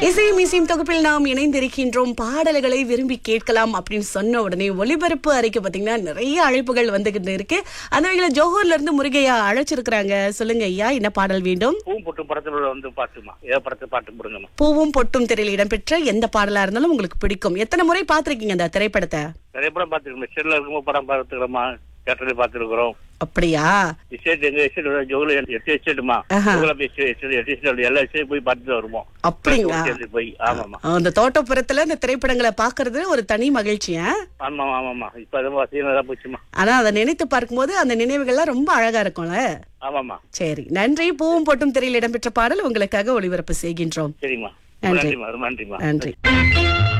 இசையும் இசையும் தொகுப்பில் நாம் இணைந்திருக்கின்றோம் பாடல்களை விரும்பி கேட்கலாம் அப்படின்னு சொன்ன உடனே ஒலிபரப்பு அறிக்கை பாத்தீங்கன்னா நிறைய அழைப்புகள் வந்துகிட்டு இருக்கு அந்த வகையில ஜோஹர்ல இருந்து முருகையா அழைச்சிருக்கிறாங்க சொல்லுங்க ஐயா என்ன பாடல் வேண்டும் பூவும் பொட்டும் படத்துல வந்து பாட்டுமா ஏதோ படத்தை பாட்டு போடுங்கம்மா பூவும் பொட்டும் திரையில் இடம்பெற்ற எந்த பாடலா இருந்தாலும் உங்களுக்கு பிடிக்கும் எத்தனை முறை பார்த்திருக்கீங்க அந்த திரைப்படத்தை நிறைய படம் பார்த்துருக்கோம் செல்ல இருக்கும்போது படம் பார்த்துக்கிறோமா தேட்டர்ல பார்த்துருக்குறோம் அப்படியா எஸ்டேட் எங்க எஸ்டேட் ஜோகுல எட்டு எஸ்டேட்டுமா ஆஹா. ஜோகுல எஸ்டேட் எட்டு எஸ்டேட் எல்லா எஸ்டேட் போய் பார்த்துட்டு வருவோம் அப்படிங்களா சேர்ந்து போய் ஆமாமா அந்த தோட்டப்புறத்துல இந்த திரைப்படங்களை பாக்குறது ஒரு தனி மகிழ்ச்சி ஆ? ஆமா ஆமாமா இப்ப அது வசதியாக போச்சுமா ஆனா அதை நினைத்து பார்க்கும்போது அந்த நினைவுகள்லாம் ரொம்ப அழகா இருக்கும்ல ஆமாமா சரி நன்றி பூவும் பொட்டும் திரையில் இடம்பெற்ற பாடல் உங்களுக்காக ஒளிபரப்பு செய்கின்றோம் சரிம்மா நன்றி. நன்றிம்மா ரொம்ப நன்றிம்மா நன்றி